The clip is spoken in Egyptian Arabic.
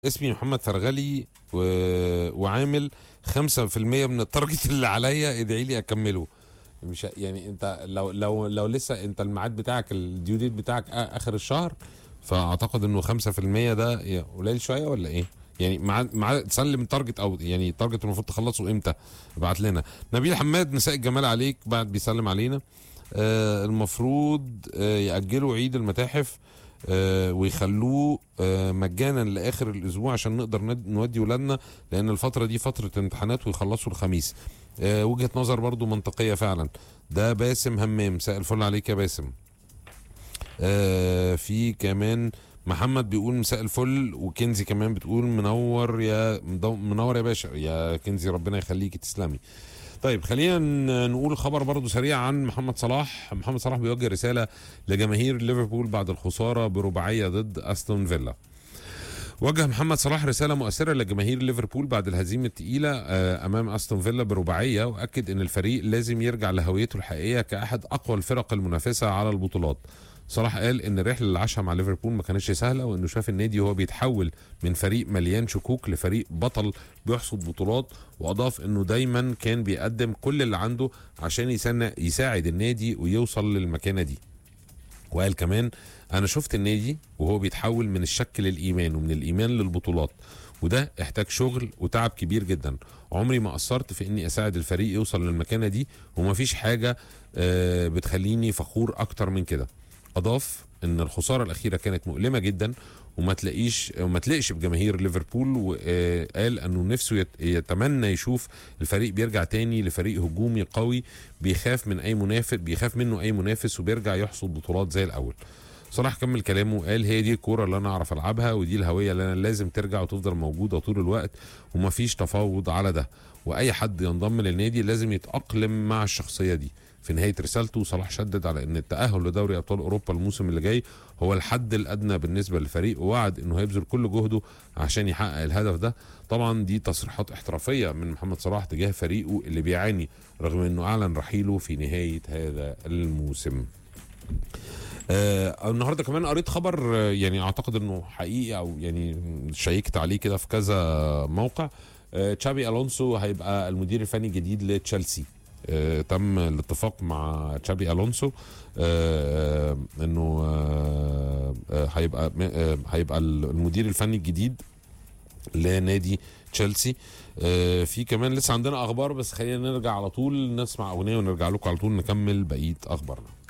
اسمي محمد فرغلي و... وعامل 5% من التارجت اللي عليا ادعي لي اكمله مش يعني انت لو لو لو لسه انت الميعاد بتاعك الديو ديت بتاعك آ- اخر الشهر فاعتقد انه 5% ده يا قليل شويه ولا ايه؟ يعني مع مع تسلم التارجت او يعني التارجت المفروض تخلصه امتى؟ ابعت لنا نبيل حماد مساء الجمال عليك بعد بيسلم علينا آه المفروض آه يأجلوا عيد المتاحف آه ويخلوه آه مجانا لاخر الاسبوع عشان نقدر ند- نودي ولادنا لان الفتره دي فتره امتحانات ويخلصوا الخميس آه وجهه نظر برضو منطقيه فعلا ده باسم همام مساء الفل عليك يا باسم آه في كمان محمد بيقول مساء الفل وكنزي كمان بتقول منور يا مدو- منور يا باشا يا كنزي ربنا يخليكي تسلمي طيب خلينا ن- نقول خبر برضو سريع عن محمد صلاح محمد صلاح بيوجه رسالة لجماهير ليفربول بعد الخسارة برباعية ضد أستون فيلا وجه محمد صلاح رسالة مؤثرة لجماهير ليفربول بعد الهزيمة الثقيلة آه، أمام أستون فيلا برباعية وأكد أن الفريق لازم يرجع لهويته الحقيقية كأحد أقوى الفرق المنافسة على البطولات صلاح قال ان الرحله اللي عاشها مع ليفربول ما كانتش سهله وانه شاف النادي وهو بيتحول من فريق مليان شكوك لفريق بطل بيحصد بطولات واضاف انه دايما كان بيقدم كل اللي عنده عشان يسن- يساعد النادي ويوصل للمكانه دي وقال كمان انا شفت النادي وهو بيتحول من الشك للايمان ومن الايمان للبطولات وده احتاج شغل وتعب كبير جدا عمري ما قصرت في اني اساعد الفريق يوصل للمكانه دي ومفيش حاجه آه، بتخليني فخور اكتر من كده اضاف ان الخساره الاخيره كانت مؤلمه جدا وما تلاقيش وما تلاقيش بجماهير ليفربول وقال انه نفسه يت- يتمنى يشوف الفريق بيرجع تاني لفريق هجومي قوي بيخاف من اي منافس بيخاف منه اي منافس وبيرجع يحصد بطولات زي الاول صلاح كمل كلامه وقال هي دي الكوره اللي انا اعرف العبها ودي الهويه اللي انا لازم ترجع وتفضل موجوده طول الوقت ومفيش تفاوض على ده واي حد ينضم للنادي لازم يتاقلم مع الشخصيه دي في نهايه رسالته صلاح شدد على ان التاهل لدوري ابطال اوروبا الموسم اللي جاي هو الحد الادنى بالنسبه للفريق ووعد انه هيبذل كل جهده عشان يحقق الهدف ده طبعا دي تصريحات احترافيه من محمد صلاح تجاه فريقه اللي بيعاني رغم انه اعلن رحيله في نهايه هذا الموسم آه النهارده كمان قريت خبر آه، يعني اعتقد انه حقيقي او يعني شيكت عليه كده في كذا موقع آه تشابي الونسو هيبقى المدير الفني الجديد لتشيلسي آه تم الاتفاق مع تشابي الونسو آه انه آه آه، هيبقى آه هيبقى المدير الفني الجديد لنادي تشيلسي آه في كمان لسه عندنا اخبار بس خلينا نرجع على طول نسمع اغنيه ونرجع لكم على طول نكمل بقيه اخبارنا